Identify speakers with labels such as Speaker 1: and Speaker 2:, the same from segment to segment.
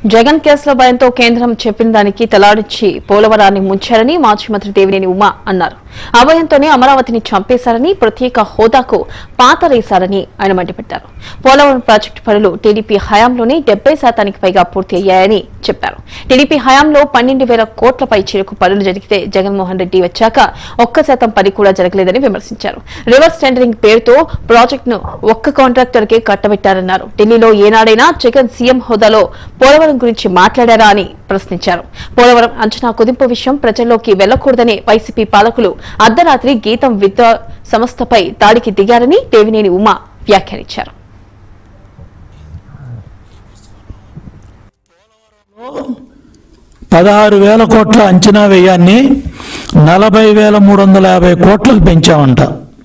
Speaker 1: జగన్ కేసులో భయంతో కేంద్రం చెప్పిన దానికి తలాడించి పోలవరాన్ని ముంచారని మాజీ మంత్రి దేవినేని ఉమా అన్నారు ఆ భయంతోనే అమరావతిని చంపేశారని ప్రత్యేక హోదాకు పాతరేశారని ఆయన మండిపెట్టారు పోలవరం ప్రాజెక్టు పనులు టీడీపీ హయాంలోనే డెబ్బై శాతానికి పైగా పూర్తి అయ్యాయని చెప్పారు టీడీపీ హయాంలో పన్నెండు వేల కోట్లపై చిరుకు పనులు జరిగితే జగన్మోహన్ రెడ్డి వచ్చాక ఒక్క శాతం పని కూడా జరగలేదని విమర్శించారు రివర్స్ టెండరింగ్ పేరుతో ప్రాజెక్టును ఒక్క కాంట్రాక్టర్కే కట్టబెట్టారన్నారు ఢిల్లీలో ఏనాడైనా జగన్ సీఎం హోదాలో పోలవరం గురించి మాట్లాడారా అని ప్రశ్నించారు పోలవరం అంచనా కుదింపు విషయం ప్రజల్లోకి వెళ్లకూడదనే వైసీపీ పాలకులు అర్ధరాత్రి గీతం విద్యా సంస్థపై దాడికి దిగారని దేవినేని ఉమా వ్యాఖ్యానించారు
Speaker 2: పదహారు వేల కోట్ల అంచనా వ్యయాన్ని నలభై వేల మూడు వందల యాభై కోట్లకు పెంచామంట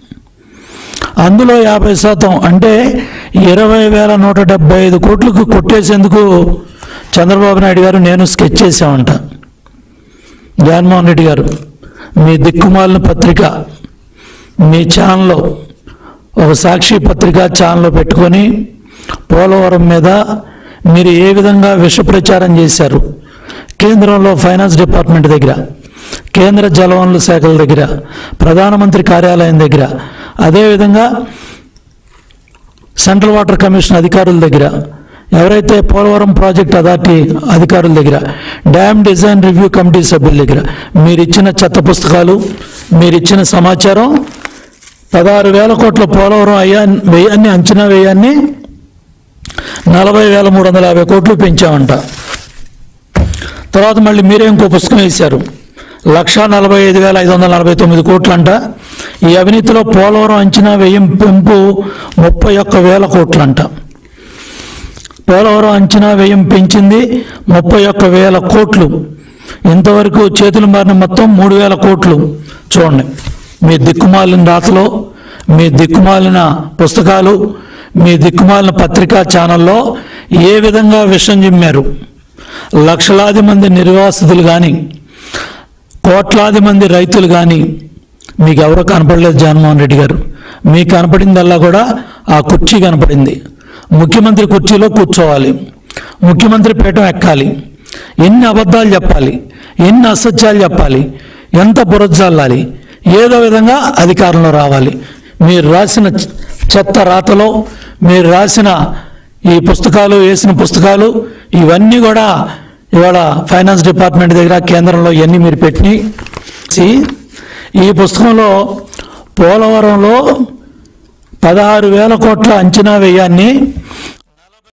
Speaker 2: అందులో యాభై శాతం అంటే ఇరవై వేల నూట డెబ్బై ఐదు కోట్లకు కొట్టేసేందుకు చంద్రబాబు నాయుడు గారు నేను స్కెచ్ చేశామంట జగన్మోహన్ రెడ్డి గారు మీ దిక్కుమాలిన పత్రిక మీ ఛానల్లో ఒక సాక్షి పత్రిక ఛానల్లో పెట్టుకొని పోలవరం మీద మీరు ఏ విధంగా విష ప్రచారం చేశారు కేంద్రంలో ఫైనాన్స్ డిపార్ట్మెంట్ దగ్గర కేంద్ర జలవనరుల శాఖల దగ్గర ప్రధానమంత్రి కార్యాలయం దగ్గర అదేవిధంగా సెంట్రల్ వాటర్ కమిషన్ అధికారుల దగ్గర ఎవరైతే పోలవరం ప్రాజెక్ట్ అథారిటీ అధికారుల దగ్గర డ్యామ్ డిజైన్ రివ్యూ కమిటీ సభ్యుల దగ్గర మీరు ఇచ్చిన చెత్త పుస్తకాలు మీరు ఇచ్చిన సమాచారం పదహారు వేల కోట్ల పోలవరం అయ్యా వ్యయాన్ని అంచనా వ్యయాన్ని నలభై వేల మూడు వందల యాభై కోట్లు పెంచామంట తర్వాత మళ్ళీ మీరే ఇంకో పుస్తకం వేశారు లక్ష నలభై ఐదు వేల ఐదు వందల నలభై తొమ్మిది కోట్లంట ఈ అవినీతిలో పోలవరం అంచనా వ్యయం పెంపు ముప్పై ఒక్క వేల కోట్లంట పోలవరం అంచనా వ్యయం పెంచింది ముప్పై ఒక్క వేల కోట్లు ఇంతవరకు చేతులు మారిన మొత్తం మూడు వేల కోట్లు చూడండి మీ దిక్కుమాలిన రాతలో మీ దిక్కుమాలిన పుస్తకాలు మీ దిక్కుమాలిన పత్రికా ఛానల్లో ఏ విధంగా విషం చిమ్మారు లక్షలాది మంది నిర్వాసితులు కానీ కోట్లాది మంది రైతులు కానీ మీకు ఎవరో కనపడలేదు జగన్మోహన్ రెడ్డి గారు మీకు కనపడిందల్లా కూడా ఆ కుర్చీ కనపడింది ముఖ్యమంత్రి కుర్చీలో కూర్చోవాలి ముఖ్యమంత్రి పీఠం ఎక్కాలి ఎన్ని అబద్ధాలు చెప్పాలి ఎన్ని అసత్యాలు చెప్పాలి ఎంత బురజల్లాలి ఏదో విధంగా అధికారంలో రావాలి మీరు రాసిన చె- చెత్త రాతలో మీరు రాసిన ఈ పుస్తకాలు వేసిన పుస్తకాలు ఇవన్నీ కూడా ఇవాళ ఫైనాన్స్ డిపార్ట్మెంట్ దగ్గర కేంద్రంలో ఇవన్నీ మీరు పెట్టి ఈ పుస్తకంలో పోలవరంలో పదహారు వేల కోట్ల అంచనా వ్యయాన్ని